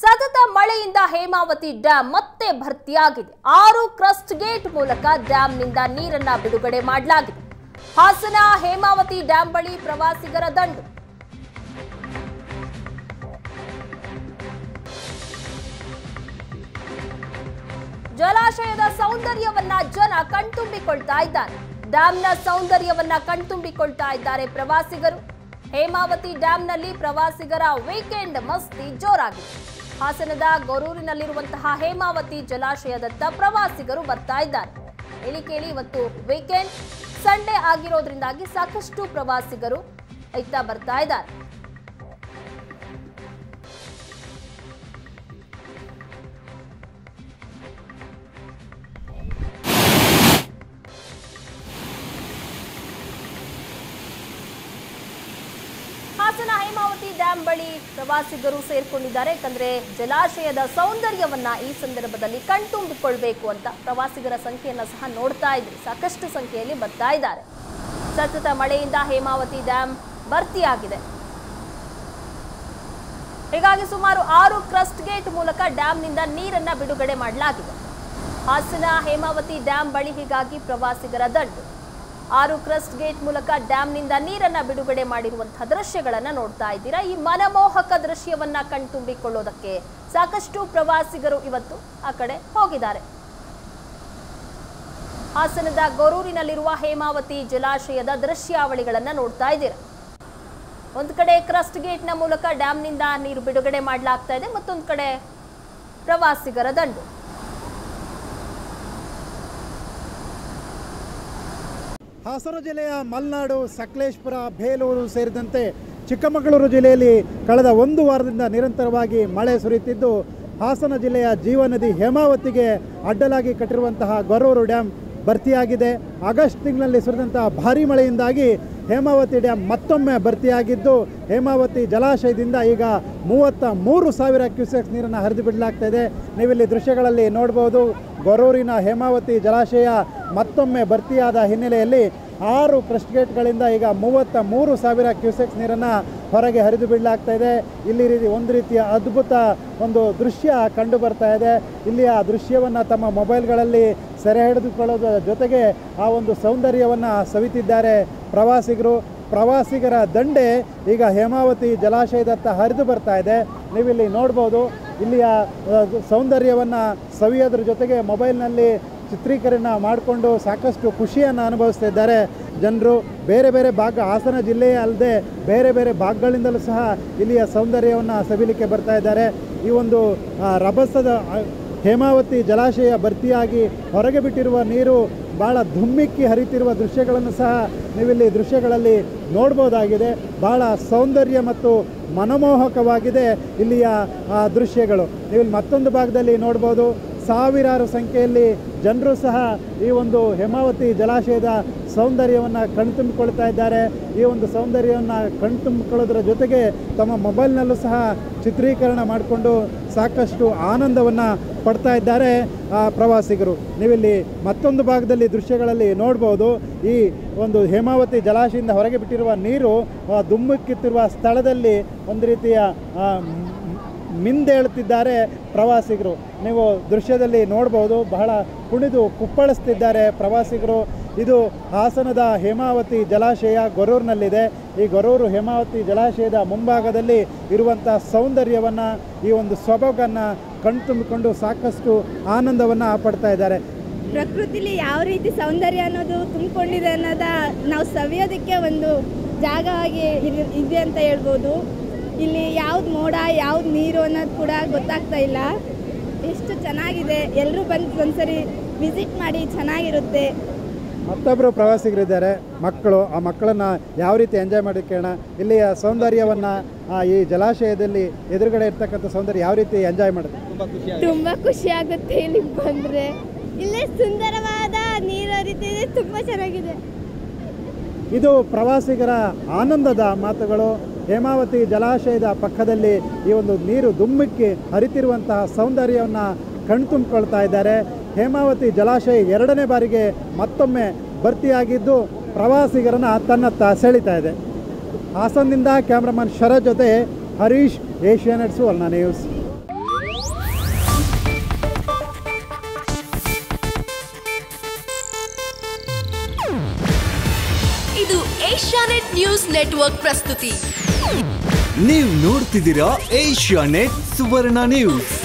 ಸತತ ಮಳೆಯಿಂದ ಹೇಮಾವತಿ ಡ್ಯಾಂ ಮತ್ತೆ ಭರ್ತಿಯಾಗಿದೆ ಆರು ಕ್ರಸ್ಟ್ ಗೇಟ್ ಮೂಲಕ ಡ್ಯಾಂನಿಂದ ನೀರನ್ನ ಬಿಡುಗಡೆ ಮಾಡಲಾಗಿದೆ ಹಾಸನ ಹೇಮಾವತಿ ಡ್ಯಾಂ ಬಳಿ ಪ್ರವಾಸಿಗರ ದಂಡು ಜಲಾಶಯದ ಸೌಂದರ್ಯವನ್ನ ಜನ ಕಣ್ತುಂಬಿಕೊಳ್ತಾ ಇದ್ದಾರೆ ಡ್ಯಾಂನ ಸೌಂದರ್ಯವನ್ನ ಕಣ್ತುಂಬಿಕೊಳ್ತಾ ಇದ್ದಾರೆ ಪ್ರವಾಸಿಗರು ಹೇಮಾವತಿ ಡ್ಯಾಂನಲ್ಲಿ ಪ್ರವಾಸಿಗರ ವೀಕೆಂಡ್ ಮಸ್ತಿ ಜೋರಾಗಿದೆ ಹಾಸನದ ಗೊರೂರಿನಲ್ಲಿರುವಂತಹ ಹೇಮಾವತಿ ಜಲಾಶಯದತ್ತ ಪ್ರವಾಸಿಗರು ಬರ್ತಾ ಇದ್ದಾರೆ ಹೇಳಿ ಕೇಳಿ ಇವತ್ತು ವೀಕೆಂಡ್ ಸಂಡೇ ಆಗಿರೋದ್ರಿಂದಾಗಿ ಸಾಕಷ್ಟು ಪ್ರವಾಸಿಗರು ಇತ್ತ ಬರ್ತಾ ಇದ್ದಾರೆ ಹಾಸನ ಹೇಮಾವತಿ ಡ್ಯಾಂ ಬಳಿ ಪ್ರವಾಸಿಗರು ಸೇರ್ಕೊಂಡಿದ್ದಾರೆ ಯಾಕಂದ್ರೆ ಜಲಾಶಯದ ಸೌಂದರ್ಯವನ್ನ ಈ ಸಂದರ್ಭದಲ್ಲಿ ಕಣ್ತುಂಬಿಕೊಳ್ಬೇಕು ಅಂತ ಪ್ರವಾಸಿಗರ ಸಂಖ್ಯೆಯನ್ನ ಸಹ ನೋಡ್ತಾ ಇದ್ರಿ ಸಾಕಷ್ಟು ಸಂಖ್ಯೆಯಲ್ಲಿ ಬರ್ತಾ ಇದ್ದಾರೆ ಸತತ ಮಳೆಯಿಂದ ಹೇಮಾವತಿ ಡ್ಯಾಂ ಭರ್ತಿಯಾಗಿದೆ ಹೀಗಾಗಿ ಸುಮಾರು ಆರು ಕ್ರಸ್ಟ್ ಗೇಟ್ ಮೂಲಕ ಡ್ಯಾಂನಿಂದ ನೀರನ್ನ ಬಿಡುಗಡೆ ಮಾಡಲಾಗಿದೆ ಹಾಸನ ಹೇಮಾವತಿ ಡ್ಯಾಂ ಬಳಿ ಹೀಗಾಗಿ ಪ್ರವಾಸಿಗರ ದಂಡು ಆರು ಕ್ರಸ್ಟ್ ಗೇಟ್ ಮೂಲಕ ಡ್ಯಾಂನಿಂದ ನೀರನ್ನ ಬಿಡುಗಡೆ ಮಾಡಿರುವಂತಹ ದೃಶ್ಯಗಳನ್ನ ನೋಡ್ತಾ ಇದ್ದೀರಾ ಈ ಮನಮೋಹಕ ದೃಶ್ಯವನ್ನ ಕಣ್ತುಂಬಿಕೊಳ್ಳೋದಕ್ಕೆ ಸಾಕಷ್ಟು ಪ್ರವಾಸಿಗರು ಇವತ್ತು ಆ ಕಡೆ ಹೋಗಿದ್ದಾರೆ ಹಾಸನದ ಗೊರೂರಿನಲ್ಲಿರುವ ಹೇಮಾವತಿ ಜಲಾಶಯದ ದೃಶ್ಯಾವಳಿಗಳನ್ನ ನೋಡ್ತಾ ಇದ್ದೀರಾ ಒಂದು ಕಡೆ ಕ್ರಸ್ಟ್ ಗೇಟ್ನ ಮೂಲಕ ಡ್ಯಾಂನಿಂದ ನೀರು ಬಿಡುಗಡೆ ಮಾಡಲಾಗ್ತಾ ಇದೆ ಮತ್ತೊಂದು ಕಡೆ ಪ್ರವಾಸಿಗರ ದಂಡು ಹಾಸನ ಜಿಲ್ಲೆಯ ಮಲೆನಾಡು ಸಕಲೇಶ್ಪುರ ಬೇಲೂರು ಸೇರಿದಂತೆ ಚಿಕ್ಕಮಗಳೂರು ಜಿಲ್ಲೆಯಲ್ಲಿ ಕಳೆದ ಒಂದು ವಾರದಿಂದ ನಿರಂತರವಾಗಿ ಮಳೆ ಸುರಿಯುತ್ತಿದ್ದು ಹಾಸನ ಜಿಲ್ಲೆಯ ಜೀವನದಿ ಹೇಮಾವತಿಗೆ ಅಡ್ಡಲಾಗಿ ಕಟ್ಟಿರುವಂತಹ ಗೊರೂರು ಡ್ಯಾಮ್ ಭರ್ತಿಯಾಗಿದೆ ಆಗಸ್ಟ್ ತಿಂಗಳಲ್ಲಿ ಸುರಿದಂತಹ ಭಾರೀ ಮಳೆಯಿಂದಾಗಿ ಹೇಮಾವತಿ ಡ್ಯಾಮ್ ಮತ್ತೊಮ್ಮೆ ಭರ್ತಿಯಾಗಿದ್ದು ಹೇಮಾವತಿ ಜಲಾಶಯದಿಂದ ಈಗ ಮೂವತ್ತ ಮೂರು ಸಾವಿರ ಕ್ಯೂಸೆಕ್ಸ್ ನೀರನ್ನು ಹರಿದು ಬಿಡಲಾಗ್ತಾ ಇದೆ ನೀವಿಲ್ಲಿ ದೃಶ್ಯಗಳಲ್ಲಿ ನೋಡ್ಬೋದು ಗೊರೂರಿನ ಹೇಮಾವತಿ ಜಲಾಶಯ ಮತ್ತೊಮ್ಮೆ ಭರ್ತಿಯಾದ ಹಿನ್ನೆಲೆಯಲ್ಲಿ ಆರು ಕ್ರಸ್ಟ್ ಗೇಟ್ಗಳಿಂದ ಈಗ ಮೂವತ್ತ ಮೂರು ಸಾವಿರ ಕ್ಯೂಸೆಕ್ಸ್ ನೀರನ್ನು ಹೊರಗೆ ಹರಿದು ಬಿಡಲಾಗ್ತಾ ಇದೆ ಇಲ್ಲಿ ರೀತಿ ಒಂದು ರೀತಿಯ ಅದ್ಭುತ ಒಂದು ದೃಶ್ಯ ಕಂಡು ಬರ್ತಾ ಇದೆ ಇಲ್ಲಿಯ ದೃಶ್ಯವನ್ನು ತಮ್ಮ ಮೊಬೈಲ್ಗಳಲ್ಲಿ ಸೆರೆ ಹಿಡಿದುಕೊಳ್ಳೋದ್ರ ಜೊತೆಗೆ ಆ ಒಂದು ಸೌಂದರ್ಯವನ್ನು ಸವಿತಿದ್ದಾರೆ ಪ್ರವಾಸಿಗರು ಪ್ರವಾಸಿಗರ ದಂಡೆ ಈಗ ಹೇಮಾವತಿ ಜಲಾಶಯದತ್ತ ಹರಿದು ಬರ್ತಾ ಇದೆ ನೀವಿಲ್ಲಿ ನೋಡ್ಬೋದು ಇಲ್ಲಿಯ ಸೌಂದರ್ಯವನ್ನು ಸವಿಯೋದ್ರ ಜೊತೆಗೆ ಮೊಬೈಲ್ನಲ್ಲಿ ಚಿತ್ರೀಕರಣ ಮಾಡಿಕೊಂಡು ಸಾಕಷ್ಟು ಖುಷಿಯನ್ನು ಅನುಭವಿಸ್ತಾ ಇದ್ದಾರೆ ಜನರು ಬೇರೆ ಬೇರೆ ಭಾಗ ಹಾಸನ ಜಿಲ್ಲೆಯೇ ಅಲ್ಲದೆ ಬೇರೆ ಬೇರೆ ಭಾಗಗಳಿಂದಲೂ ಸಹ ಇಲ್ಲಿಯ ಸೌಂದರ್ಯವನ್ನು ಸವಿಲಿಕ್ಕೆ ಬರ್ತಾ ಇದ್ದಾರೆ ಈ ಒಂದು ಆ, ರಭಸದ ಆ, ಹೇಮಾವತಿ ಜಲಾಶಯ ಭರ್ತಿಯಾಗಿ ಹೊರಗೆ ಬಿಟ್ಟಿರುವ ನೀರು ಭಾಳ ಧುಮ್ಮಿಕ್ಕಿ ಹರಿತಿರುವ ದೃಶ್ಯಗಳನ್ನು ಸಹ ನೀವಿಲ್ಲಿ ದೃಶ್ಯಗಳಲ್ಲಿ ನೋಡ್ಬೋದಾಗಿದೆ ಭಾಳ ಸೌಂದರ್ಯ ಮತ್ತು ಮನಮೋಹಕವಾಗಿದೆ ಇಲ್ಲಿಯ ಆ, ದೃಶ್ಯಗಳು ನೀವು ಇಲ್ಲಿ ಮತ್ತೊಂದು ಭಾಗದಲ್ಲಿ ನೋಡ್ಬೋದು ಸಾವಿರಾರು ಸಂಖ್ಯೆಯಲ್ಲಿ ಜನರು ಸಹ ಈ ಒಂದು ಹೇಮಾವತಿ ಜಲಾಶಯದ ಸೌಂದರ್ಯವನ್ನು ಕಣ್ತುಂಬಿಕೊಳ್ತಾ ಇದ್ದಾರೆ ಈ ಒಂದು ಸೌಂದರ್ಯವನ್ನು ಕಣ್ತುಂಬಿಕೊಳ್ಳೋದ್ರ ಜೊತೆಗೆ ತಮ್ಮ ಮೊಬೈಲ್ನಲ್ಲೂ ಸಹ ಚಿತ್ರೀಕರಣ ಮಾಡಿಕೊಂಡು ಸಾಕಷ್ಟು ಆನಂದವನ್ನು ಪಡ್ತಾ ಇದ್ದಾರೆ ಆ, ಪ್ರವಾಸಿಗರು ನೀವಿಲ್ಲಿ ಮತ್ತೊಂದು ಭಾಗದಲ್ಲಿ ದೃಶ್ಯಗಳಲ್ಲಿ ನೋಡ್ಬೋದು ಈ ಒಂದು ಹೇಮಾವತಿ ಜಲಾಶಯದಿಂದ ಹೊರಗೆ ಬಿಟ್ಟಿರುವ ನೀರು ಆ, ಧುಮ್ಮಿಕ್ಕುತ್ತಿರುವ ಸ್ಥಳದಲ್ಲಿ ಒಂದು ರೀತಿಯ ಆ, ಮ್- ಮಿಂದೇಳುತ್ತಿದ್ದಾರೆ ಪ್ರವಾಸಿಗರು ನೀವು ದೃಶ್ಯದಲ್ಲಿ ನೋಡ್ಬೋದು ಬಹಳ ಕುಣಿದು ಕುಪ್ಪಳಿಸ್ತಿದ್ದಾರೆ ಪ್ರವಾಸಿಗರು ಇದು ಹಾಸನದ ಹೇಮಾವತಿ ಜಲಾಶಯ ಗೊರೂರಿನಲ್ಲಿದೆ ಈ ಗೊರೂರು ಹೇಮಾವತಿ ಜಲಾಶಯದ ಮುಂಭಾಗದಲ್ಲಿ ಇರುವಂಥ ಸೌಂದರ್ಯವನ್ನು ಈ ಒಂದು ಸೊಬಗನ್ನು ಕಣ್ತುಂಬಿಕೊಂಡು ಸಾಕಷ್ಟು ಆನಂದವನ್ನು ಪಡ್ತಾ ಇದ್ದಾರೆ ಪ್ರಕೃತಿಲಿ ಯಾವ ರೀತಿ ಸೌಂದರ್ಯ ಅನ್ನೋದು ತುಂಬಿಕೊಂಡಿದೆ ಅನ್ನೋದ ನಾವು ಸವಿಯೋದಕ್ಕೆ ಒಂದು ಜಾಗವಾಗಿ ಇರ್- ಇದೆ ಅಂತ ಹೇಳ್ಬೋದು ಇಲ್ಲಿ ಯಾವ್ದು ಮೋಡ ಯಾವ್ದು ನೀರು ಅನ್ನೋದು ಕೂಡ ಗೊತ್ತಾಗ್ತಾ ಇಲ್ಲ ಎಷ್ಟು ಚೆನ್ನಾಗಿದೆ ಎಲ್ಲರೂ ಬಂದು ಒಂದ್ಸರಿ ವಿಸಿಟ್ ಮಾಡಿ ಚೆನ್ನಾಗಿರುತ್ತೆ ಮತ್ತೊಬ್ಬರು ಪ್ರವಾಸಿಗರಿದ್ದಾರೆ ಮಕ್ಕಳು ಆ ಮಕ್ಕಳನ್ನು ಯಾವ ರೀತಿ ಎಂಜಾಯ್ ಮಾಡೋಕ್ಕೆ ಕೇಳೋಣ ಇಲ್ಲಿಯ ಸೌಂದರ್ಯವನ್ನು ಈ ಜಲಾಶಯದಲ್ಲಿ ಎದುರುಗಡೆ ಇರ್ತಕ್ಕಂಥ ಸೌಂದರ್ಯ ಯಾವ ರೀತಿ ಎಂಜಾಯ್ ಮಾಡುತ್ತೆ ತುಂಬ ಖುಷಿ ಆಗುತ್ತೆ ಇಲ್ಲಿ ಬಂದರೆ ಇಲ್ಲೇ ಸುಂದರವಾದ ನೀರು ಹರಿತಿದೆ ತುಂಬ ಚೆನ್ನಾಗಿದೆ ಇದು ಪ್ರವಾಸಿಗರ ಆನಂದದ ಮಾತುಗಳು ಹೇಮಾವತಿ ಜಲಾಶಯದ ಪಕ್ಕದಲ್ಲಿ ಈ ಒಂದು ನೀರು ಧುಮ್ಮಿಕ್ಕಿ ಹರಿತಿರುವಂತಹ ಸೌಂದರ್ಯವನ್ನು ಕಣ್ತುಂಬಿಕೊಳ್ತಾ ಇದ್ದಾರೆ ಹೇಮಾವತಿ ಜಲಾಶಯ ಎರಡನೇ ಬಾರಿಗೆ ಮತ್ತೊಮ್ಮೆ ಭರ್ತಿಯಾಗಿದ್ದು ಪ್ರವಾಸಿಗರನ್ನು ತನ್ನತ್ತ ಸೆಳೀತಾ ಇದೆ ಹಾಸನದಿಂದ ಕ್ಯಾಮ್ರಾಮನ್ ಶರತ್ ಜೊತೆ ಹರೀಶ್ ಏಷ್ಯಾನೆಟ್ ಸುವರ್ಣ ನ್ಯೂಸ್ ಇದು ಏಷ್ಯಾನೆಟ್ ನ್ಯೂಸ್ ನೆಟ್ವರ್ಕ್ ಪ್ರಸ್ತುತಿ ನೀವು ನೋಡ್ತಿದ್ದೀರಾ ಏಷ್ಯಾ ನೆಟ್ ಸುವರ್ಣ ನ್ಯೂಸ್